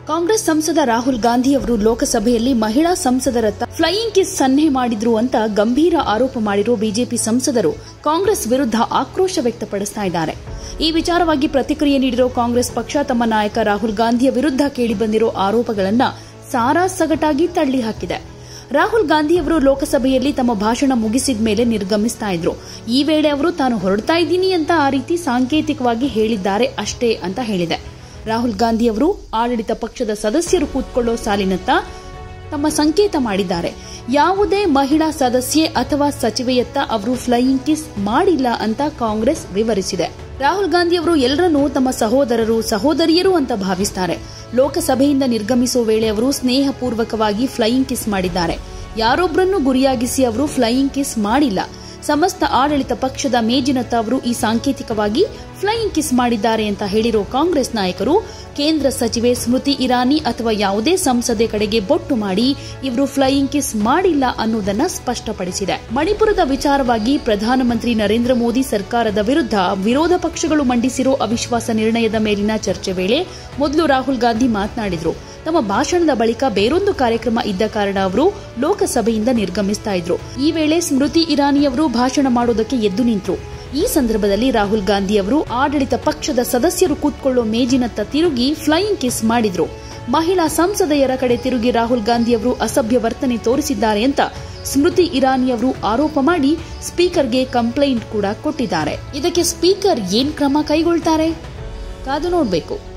ಕಾಂಗ್ರೆಸ್ ಸಂಸದ ರಾಹುಲ್ ಗಾಂಧಿ ಅವರು ಲೋಕಸಭೆಯಲ್ಲಿ ಮಹಿಳಾ ಸಂಸದರತ್ತ ಫ್ಲೈಯಿಂಗ್ ಕಿಸ್ ಸನ್ನೆ ಮಾಡಿದ್ರು ಅಂತ ಗಂಭೀರ ಆರೋಪ ಮಾಡಿರೋ ಬಿಜೆಪಿ ಸಂಸದರು ಕಾಂಗ್ರೆಸ್ ವಿರುದ್ಧ ಆಕ್ರೋಶ ವ್ಯಕ್ತಪಡಿಸ್ತಾ ಇದ್ದಾರೆ ಈ ವಿಚಾರವಾಗಿ ಪ್ರತಿಕ್ರಿಯೆ ನೀಡಿರೋ ಕಾಂಗ್ರೆಸ್ ಪಕ್ಷ ತಮ್ಮ ನಾಯಕ ರಾಹುಲ್ ಗಾಂಧಿಯ ವಿರುದ್ಧ ಕೇಳಿಬಂದಿರೋ ಆರೋಪಗಳನ್ನ ಸಾರಾಸಗಟಾಗಿ ತಳ್ಳಿ ಹಾಕಿದೆ ರಾಹುಲ್ ಗಾಂಧಿ ಅವರು ಲೋಕಸಭೆಯಲ್ಲಿ ತಮ್ಮ ಭಾಷಣ ಮುಗಿಸಿದ ಮೇಲೆ ನಿರ್ಗಮಿಸ್ತಾ ಇದ್ರು ಈ ವೇಳೆ ಅವರು ತಾನು ಹೊರಡ್ತಾ ಇದ್ದೀನಿ ಅಂತ ಆ ರೀತಿ ಸಾಂಕೇತಿಕವಾಗಿ ಹೇಳಿದ್ದಾರೆ ಅಷ್ಟೇ ಅಂತ ಹೇಳಿದೆ ರಾಹುಲ್ ಗಾಂಧಿ ಅವರು ಆಡಳಿತ ಪಕ್ಷದ ಸದಸ್ಯರು ಕೂತ್ಕೊಳ್ಳೋ ಸಾಲಿನತ್ತ ತಮ್ಮ ಸಂಕೇತ ಮಾಡಿದ್ದಾರೆ ಯಾವುದೇ ಮಹಿಳಾ ಸದಸ್ಯೆ ಅಥವಾ ಸಚಿವೆಯತ್ತ ಅವರು ಫ್ಲೈಯಿಂಗ್ ಕಿಸ್ ಮಾಡಿಲ್ಲ ಅಂತ ಕಾಂಗ್ರೆಸ್ ವಿವರಿಸಿದೆ ರಾಹುಲ್ ಗಾಂಧಿ ಅವರು ಎಲ್ಲರನ್ನೂ ತಮ್ಮ ಸಹೋದರರು ಸಹೋದರಿಯರು ಅಂತ ಭಾವಿಸ್ತಾರೆ ಲೋಕಸಭೆಯಿಂದ ನಿರ್ಗಮಿಸುವ ವೇಳೆ ಅವರು ಸ್ನೇಹಪೂರ್ವಕವಾಗಿ ಫ್ಲೈಯಿಂಗ್ ಕಿಸ್ ಮಾಡಿದ್ದಾರೆ ಯಾರೊಬ್ಬರನ್ನು ಗುರಿಯಾಗಿಸಿ ಅವರು ಫ್ಲೈಯಿಂಗ್ ಕಿಸ್ ಮಾಡಿಲ್ಲ ಸಮಸ್ತ ಆಡಳಿತ ಪಕ್ಷದ ಮೇಜಿನತ್ತ ಅವರು ಈ ಸಾಂಕೇತಿಕವಾಗಿ ಫ್ಲೈಯಿಂಗ್ ಕಿಸ್ ಮಾಡಿದ್ದಾರೆ ಅಂತ ಹೇಳಿರೋ ಕಾಂಗ್ರೆಸ್ ನಾಯಕರು ಕೇಂದ್ರ ಸಚಿವೆ ಸ್ಮೃತಿ ಇರಾನಿ ಅಥವಾ ಯಾವುದೇ ಸಂಸದೆ ಕಡೆಗೆ ಬೊಟ್ಟು ಮಾಡಿ ಇವರು ಫ್ಲೈಯಿಂಗ್ ಕಿಸ್ ಮಾಡಿಲ್ಲ ಅನ್ನೋದನ್ನ ಸ್ಪಷ್ಟಪಡಿಸಿದೆ ಮಣಿಪುರದ ವಿಚಾರವಾಗಿ ಪ್ರಧಾನಮಂತ್ರಿ ನರೇಂದ್ರ ಮೋದಿ ಸರ್ಕಾರದ ವಿರುದ್ಧ ವಿರೋಧ ಪಕ್ಷಗಳು ಮಂಡಿಸಿರೋ ಅವಿಶ್ವಾಸ ನಿರ್ಣಯದ ಮೇಲಿನ ಚರ್ಚೆ ವೇಳೆ ಮೊದಲು ರಾಹುಲ್ ಗಾಂಧಿ ಮಾತನಾಡಿದ್ರು ತಮ್ಮ ಭಾಷಣದ ಬಳಿಕ ಬೇರೊಂದು ಕಾರ್ಯಕ್ರಮ ಇದ್ದ ಕಾರಣ ಅವರು ಲೋಕಸಭೆಯಿಂದ ನಿರ್ಗಮಿಸ್ತಾ ಇದ್ರು ಈ ವೇಳೆ ಸ್ಮೃತಿ ಇರಾನಿ ಅವರು ಭಾಷಣ ಮಾಡೋದಕ್ಕೆ ಎದ್ದು ನಿಂತರು ಈ ಸಂದರ್ಭದಲ್ಲಿ ರಾಹುಲ್ ಗಾಂಧಿ ಅವರು ಆಡಳಿತ ಪಕ್ಷದ ಸದಸ್ಯರು ಕೂತ್ಕೊಳ್ಳೋ ಮೇಜಿನತ್ತ ತಿರುಗಿ ಫ್ಲೈಯಿಂಗ್ ಕಿಸ್ ಮಾಡಿದ್ರು ಮಹಿಳಾ ಸಂಸದೆಯರ ಕಡೆ ತಿರುಗಿ ರಾಹುಲ್ ಗಾಂಧಿ ಅವರು ಅಸಭ್ಯ ವರ್ತನೆ ತೋರಿಸಿದ್ದಾರೆ ಅಂತ ಸ್ಮೃತಿ ಇರಾನಿ ಅವರು ಆರೋಪ ಮಾಡಿ ಸ್ಪೀಕರ್ಗೆ ಕಂಪ್ಲೇಂಟ್ ಕೂಡ ಕೊಟ್ಟಿದ್ದಾರೆ ಇದಕ್ಕೆ ಸ್ಪೀಕರ್ ಏನ್ ಕ್ರಮ ಕೈಗೊಳ್ತಾರೆ ಕಾದು ನೋಡಬೇಕು